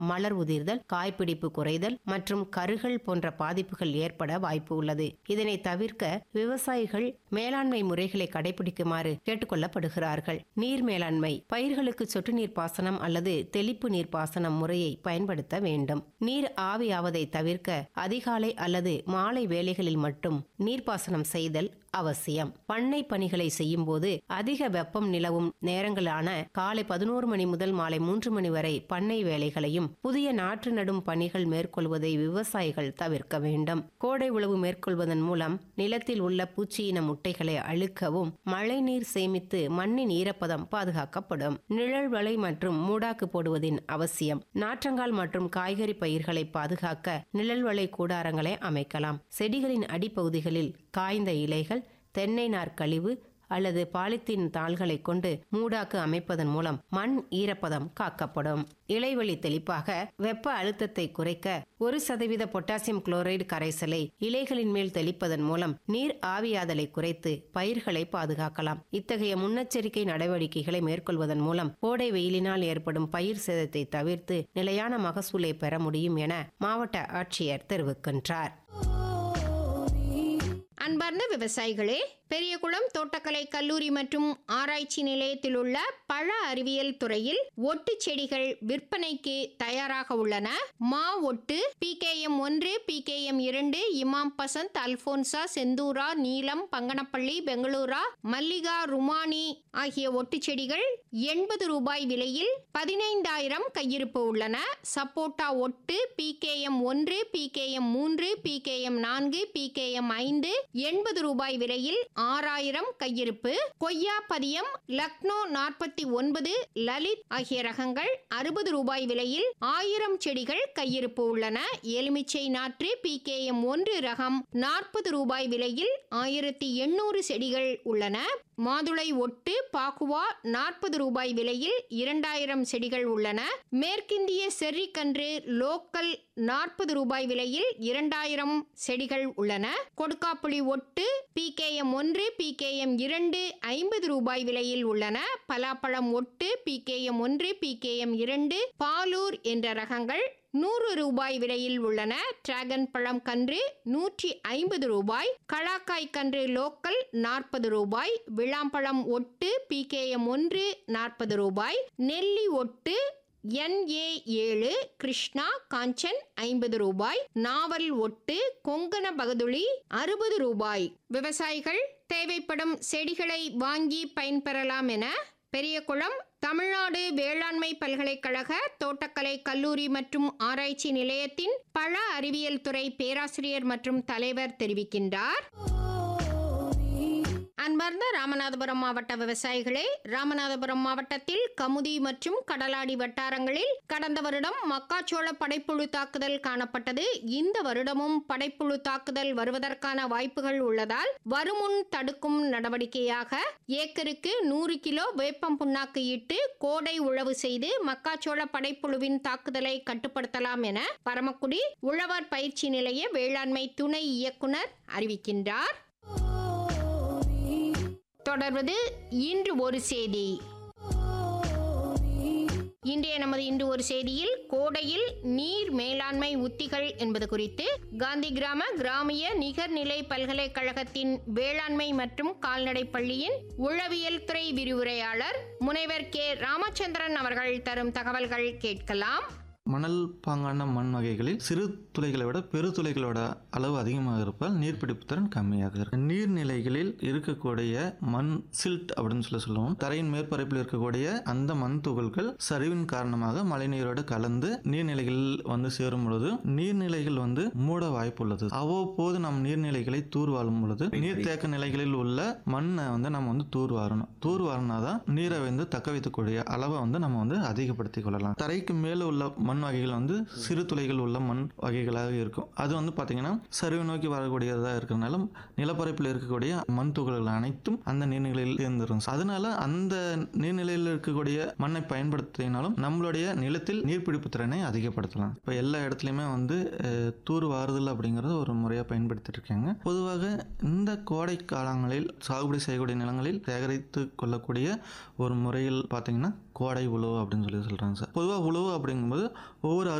மலர் உதிர்தல் காய்பிடிப்பு குறைதல் மற்றும் கருகள் போன்ற பாதிப்புகள் ஏற்பட வாய்ப்பு உள்ளது இதனை தவிர்க்க விவசாயிகள் மேலாண்மை முறைகளை கடைபிடிக்குமாறு கேட்டுக்கொள்ளப்படுகிறார்கள் நீர் மேலாண்மை பயிர்களுக்கு சொட்டு நீர் பாசனம் அல்லது தெளிப்பு நீர் பாசனம் முறையை பயன்படுத்த வேண்டும் நீர் ஆவியாவதை தவிர்க்க அதிகாலை அல்லது மாலை வேளைகளில் மட்டும் நீர்ப்பாசனம் செய்தல் அவசியம் பண்ணை பணிகளை செய்யும் போது அதிக வெப்பம் நிலவும் நேரங்களான காலை பதினோரு மணி முதல் மாலை மூன்று மணி வரை பண்ணை வேலைகளையும் புதிய நாற்று நடும் பணிகள் மேற்கொள்வதை விவசாயிகள் தவிர்க்க வேண்டும் கோடை உழவு மேற்கொள்வதன் மூலம் நிலத்தில் உள்ள பூச்சியின முட்டைகளை அழுக்கவும் மழைநீர் சேமித்து மண்ணின் ஈரப்பதம் பாதுகாக்கப்படும் நிழல் வலை மற்றும் மூடாக்கு போடுவதின் அவசியம் நாற்றங்கால் மற்றும் காய்கறி பயிர்களை பாதுகாக்க நிழல் வலை கூடாரங்களை அமைக்கலாம் செடிகளின் அடிப்பகுதிகளில் காய்ந்த இலைகள் தென்னை நார் கழிவு அல்லது பாலித்தீன் தாள்களை கொண்டு மூடாக்கு அமைப்பதன் மூலம் மண் ஈரப்பதம் காக்கப்படும் இலைவழி தெளிப்பாக வெப்ப அழுத்தத்தை குறைக்க ஒரு சதவீத பொட்டாசியம் குளோரைடு கரைசலை இலைகளின் மேல் தெளிப்பதன் மூலம் நீர் ஆவியாதலை குறைத்து பயிர்களை பாதுகாக்கலாம் இத்தகைய முன்னெச்சரிக்கை நடவடிக்கைகளை மேற்கொள்வதன் மூலம் கோடை வெயிலினால் ஏற்படும் பயிர் சேதத்தை தவிர்த்து நிலையான மகசூலை பெற முடியும் என மாவட்ட ஆட்சியர் தெரிவிக்கின்றார் அன்பார்ந்த விவசாயிகளே பெரியகுளம் தோட்டக்கலை கல்லூரி மற்றும் ஆராய்ச்சி நிலையத்தில் உள்ள பழ அறிவியல் துறையில் ஒட்டு செடிகள் விற்பனைக்கு தயாராக உள்ளன மா ஒட்டு பிகேஎம் ஒன்று பிகேஎம் இரண்டு இமாம் பசந்த் அல்போன்சா செந்தூரா நீலம் பங்கனப்பள்ளி பெங்களூரா மல்லிகா ருமானி ஆகிய ஒட்டு செடிகள் எண்பது ரூபாய் விலையில் பதினைந்தாயிரம் கையிருப்பு உள்ளன சப்போட்டா ஒட்டு பிகேஎம் ஒன்று பிகேஎம் மூன்று பிகேஎம் நான்கு பிகேஎம் ஐந்து எண்பது ரூபாய் விலையில் ஆறாயிரம் கையிருப்பு கொய்யா பதியம் லக்னோ நாற்பத்தி ஒன்பது லலித் ஆகிய ரகங்கள் அறுபது ரூபாய் விலையில் ஆயிரம் செடிகள் கையிருப்பு உள்ளன எலுமிச்சை நாற்று பிகேஎம் ஒன்று ரகம் நாற்பது ரூபாய் விலையில் ஆயிரத்தி எண்ணூறு செடிகள் உள்ளன மாதுளை ஒட்டு பாக்குவா நாற்பது ரூபாய் விலையில் இரண்டாயிரம் செடிகள் உள்ளன மேற்கிந்திய செர்ரி கன்று லோக்கல் நாற்பது ரூபாய் விலையில் இரண்டாயிரம் செடிகள் உள்ளன கொடுக்காப்புளி ஒட்டு பிகேஎம் ஒன்று பிகேஎம் இரண்டு ஐம்பது ரூபாய் விலையில் உள்ளன பலாப்பழம் ஒட்டு பிகேஎம் ஒன்று பிகேஎம் இரண்டு பாலூர் என்ற ரகங்கள் நூறு ரூபாய் விலையில் உள்ளன டிராகன் பழம் கன்று நூற்றி ஐம்பது ரூபாய் கலாக்காய் கன்று லோக்கல் நாற்பது ரூபாய் விளாம்பழம் ஒட்டு பிகேஎம் ஒன்று நாற்பது ரூபாய் நெல்லி ஒட்டு என்ஏ ஏழு கிருஷ்ணா காஞ்சன் ஐம்பது ரூபாய் நாவல் ஒட்டு கொங்கண பகதுளி அறுபது ரூபாய் விவசாயிகள் தேவைப்படும் செடிகளை வாங்கி பயன்பெறலாம் என பெரியகுளம் தமிழ்நாடு வேளாண்மை பல்கலைக்கழக தோட்டக்கலை கல்லூரி மற்றும் ஆராய்ச்சி நிலையத்தின் பழ அறிவியல் துறை பேராசிரியர் மற்றும் தலைவர் தெரிவிக்கின்றார் அன்பார்ந்த ராமநாதபுரம் மாவட்ட விவசாயிகளே ராமநாதபுரம் மாவட்டத்தில் கமுதி மற்றும் கடலாடி வட்டாரங்களில் கடந்த வருடம் மக்காச்சோள படைப்புழு தாக்குதல் காணப்பட்டது இந்த வருடமும் படைப்புழு தாக்குதல் வருவதற்கான வாய்ப்புகள் உள்ளதால் வருமுன் தடுக்கும் நடவடிக்கையாக ஏக்கருக்கு நூறு கிலோ வேப்பம் புண்ணாக்கு இட்டு கோடை உழவு செய்து மக்காச்சோள படைப்புழுவின் தாக்குதலை கட்டுப்படுத்தலாம் என பரமக்குடி உழவர் பயிற்சி நிலைய வேளாண்மை துணை இயக்குனர் அறிவிக்கின்றார் தொடர்வது இன்று ஒரு செய்தி இன்றைய நமது இன்று ஒரு செய்தியில் கோடையில் நீர் மேலாண்மை உத்திகள் என்பது குறித்து காந்தி கிராம கிராமிய நிகர்நிலை பல்கலைக்கழகத்தின் வேளாண்மை மற்றும் கால்நடை பள்ளியின் உளவியல் துறை விரிவுரையாளர் முனைவர் கே ராமச்சந்திரன் அவர்கள் தரும் தகவல்கள் கேட்கலாம் மணல் பாங்கான மண் வகைகளில் சிறு துளைகளை விட பெரு துளைகளோட அளவு அதிகமாக இருப்பால் நீர்பிடிப்பு திறன் கம்மியாக இருக்கும் நீர்நிலைகளில் இருக்கக்கூடிய மண் சில்ட் அப்படின்னு சொல்லி சொல்லுவோம் தரையின் மேற்பரப்பில் இருக்கக்கூடிய அந்த மண் துகள்கள் சரிவின் காரணமாக மழைநீரோடு கலந்து நீர்நிலைகளில் வந்து சேரும் பொழுது நீர்நிலைகள் வந்து மூட வாய்ப்பு உள்ளது அவ்வப்போது நம் நீர்நிலைகளை தூர்வாரும் பொழுது நீர்த்தேக்க நிலைகளில் உள்ள மண்ணை வந்து நம்ம வந்து தூர்வாரணும் தூர்வாரினாதான் நீரை வந்து தக்க வைத்துக்கூடிய அளவை வந்து நம்ம வந்து அதிகப்படுத்திக் கொள்ளலாம் தரைக்கு மேலே உள்ள மண் வகைகள் வந்து சிறு துளைகள் உள்ள மண் வகைகளாக இருக்கும் அது வந்து பார்த்தீங்கன்னா சரிவு நோக்கி வரக்கூடியதாக இருக்கிறனால நிலப்பரப்பில் இருக்கக்கூடிய மண் துகள்கள் அனைத்தும் அந்த நீர்நிலையில் சேர்ந்துரும் அதனால அந்த நீர்நிலையில் இருக்கக்கூடிய மண்ணை பயன்படுத்தினாலும் நம்மளுடைய நிலத்தில் நீர்பிடிப்பு திறனை அதிகப்படுத்தலாம் இப்போ எல்லா இடத்துலையுமே வந்து அஹ், தூர் வாருதல் அப்படிங்கிறது ஒரு முறையாக பயன்படுத்திட்டு இருக்காங்க பொதுவாக இந்த கோடை காலங்களில் சாகுபடி செய்யக்கூடிய நிலங்களில் சேகரித்து கொள்ளக்கூடிய ஒரு முறையில் பார்த்தீங்கன்னா கோடை உழவு அப்படின்னு சொல்லி சொல்கிறாங்க சார் பொதுவாக உழவு அப்படிங்கும்போது ஒவ்வொரு